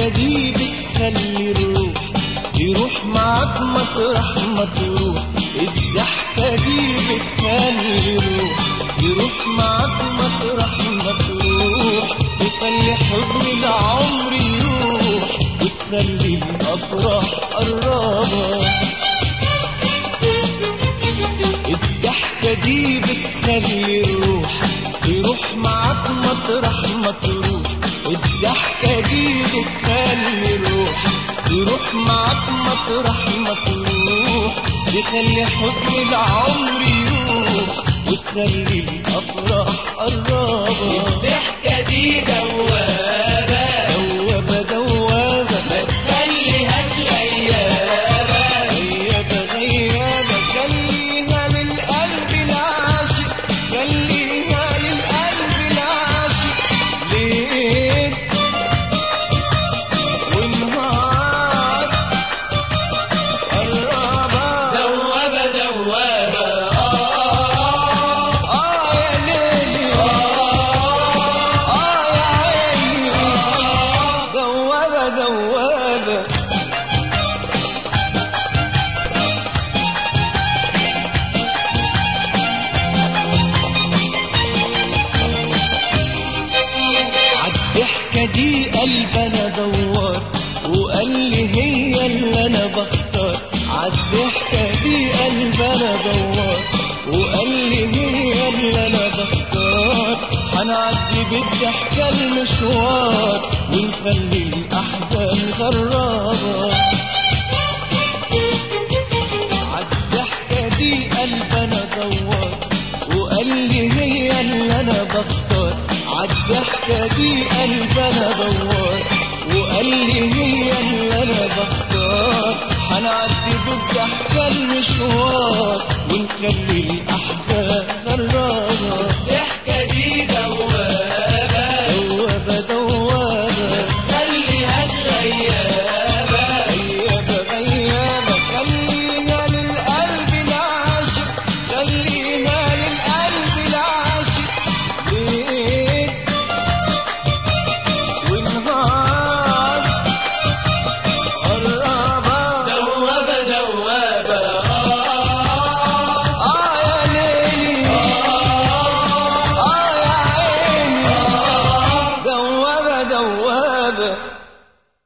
الضحكة دي بتخلي الروح يروح معاك مطرح ما تروح الضحكة دي بتخلي الروح يروح معاك مطرح ما تروح تخلي حزن العمر يروح وتخلي الأفراح قرابة الضحكة دي بتخلي الروح يروح معاك مطرح ما تروح الضحكة دي بتخلي الروح يروح معاك مطرح ما تروح تخلي حزن العمر يروح وتخلي الأفراح قرابة الضحكة دي دوابة دوابة دوابة ما تخليهاش غيابة غيابة غيابة خليها للقلب العاشق خليها للقلب العاشق ليل ونهار قرابة دوابة دوابة آه آه يا ليلي آه يا عيني دوابة دوابة عالضحكة دي قلب انا دوار وقال لي هي اللي انا بختار عالضحكة دي قلب انا دوار وقال لي هي اللي انا بختار هنعدي بالضحكة المشوار ونخلي الاحزان غرابة عالضحكة دي قلب انا دوار وقال لي هي اللي انا بختار عالضحكة دي قلب انا دوار وقال لي هي اللي انا بختار هنعدي بالضحكة المشوار ونخلي الاحزان غرابة الضحكة دي دوابة دوابة دوابة خليهاش غيابة غيابة غيابة خلينا للقلب العاشق خلينا للقلب العاشق ليل ونهار قرابة دوابة دوابة آه آه يا ليلي آه يا عيني دوابة دوابة